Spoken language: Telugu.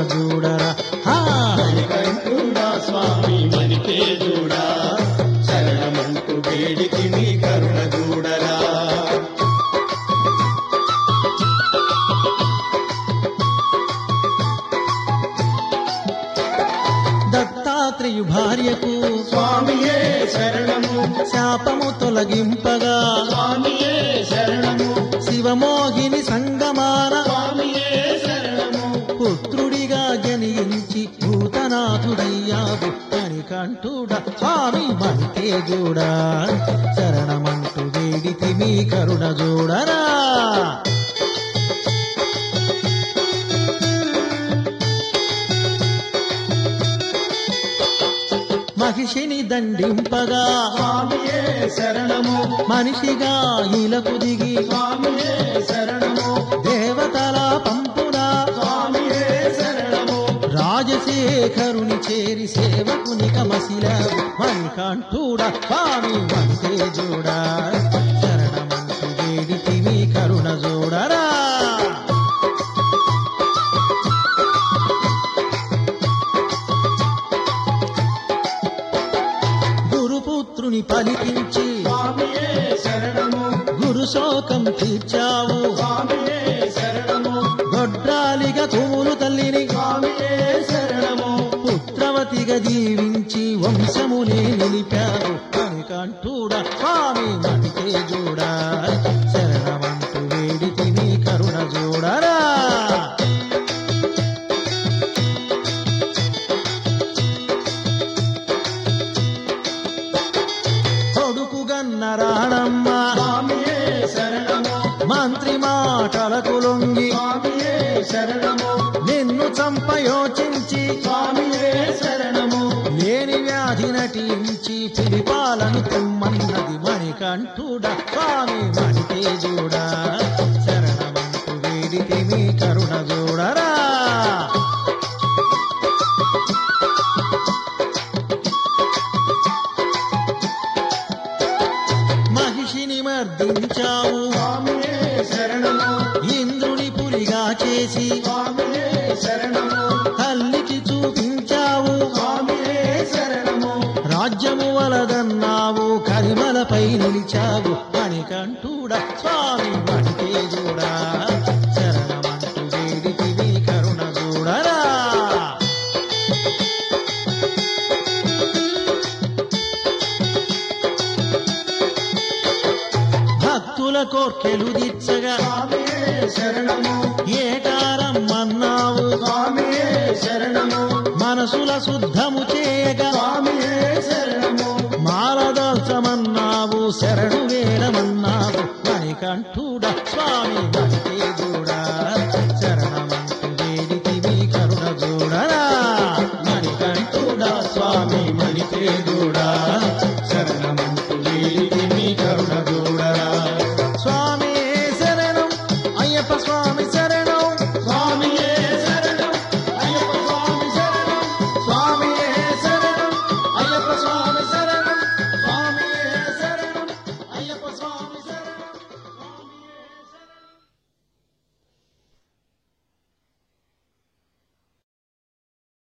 చూడరా హా! మణికంఠుడా స్వామి మణికే చూడా శరణమంటూ వేడికి నీ కరుణ చూడరా దత్తాత్రేయు భార్యకు స్వామియే శరణము శాపము తొలగింపగా స్వామియే శరణము శివమోహిని సంగమాన స్వామియే శరణము పుత్రుడిగా జనించి భూతనాథుడయ్యావు మణికంఠుడ స్వామి మణితేజుడా శరణమంటూ వేడితి మీ కరుణ చూడరా మహిషిని దండింపగా స్వామియే శరణము మనిషిగా ఇలకు దిగి స్వామియే శరణము దేవతల పంపునా స్వామియే శరణము రాజశేఖరుని చేరి సేవకుని కమసిలావు మణికంఠుడ స్వామి మంతేజుడా శరణమంటూ వేడితి మీ కరుణ చూడరా గురుపుత్రుని పలికించి స్వామియే శరణము గురు శోకం తీర్చావు స్వామియే శరణము గొడ్రాలిగా తుములు తల్లిని స్వామియే శరణము పుత్రవతిగా జీవించి వంశమునే నిలిపావు కనికంఠుడా స్వామి మణితేజుడా శరణమంటూ వేడితి నీ కరుణ చూడరా కొడుకు గన్న రాణమ్మ స్వామియే శరణము మంత్రి మాటలకు లొంగి స్వామియే శరణము నిన్ను చంపయోచించి స్వామియే శరణము లేని వ్యాధి నటించి పిలిపాలను తెమ్మన్నది మణికంఠుడ స్వామి మణితేజుడా శరణమంటూ వేడితి మీ కరుణ చూడరా మహిషిని మర్దించావు స్వామియే శరణము ఇంద్రుని పులిగా చేసి స్వామియే శరణము తల్లికి చూపించావు స్వామియే శరణము రాజ్యము వలదన్నావు కరిమలపై నిలిచావు మణికంఠుడ స్వామి మణితేజుడా శరణమంటూ వేడికి నీ కరుణ చూడరా భక్తుల కోర్కెలు దిచ్చగా స్వామియే శరణము ఏటారమ్మన్నావు స్వామియే శరణము మనసుల శుద్ధము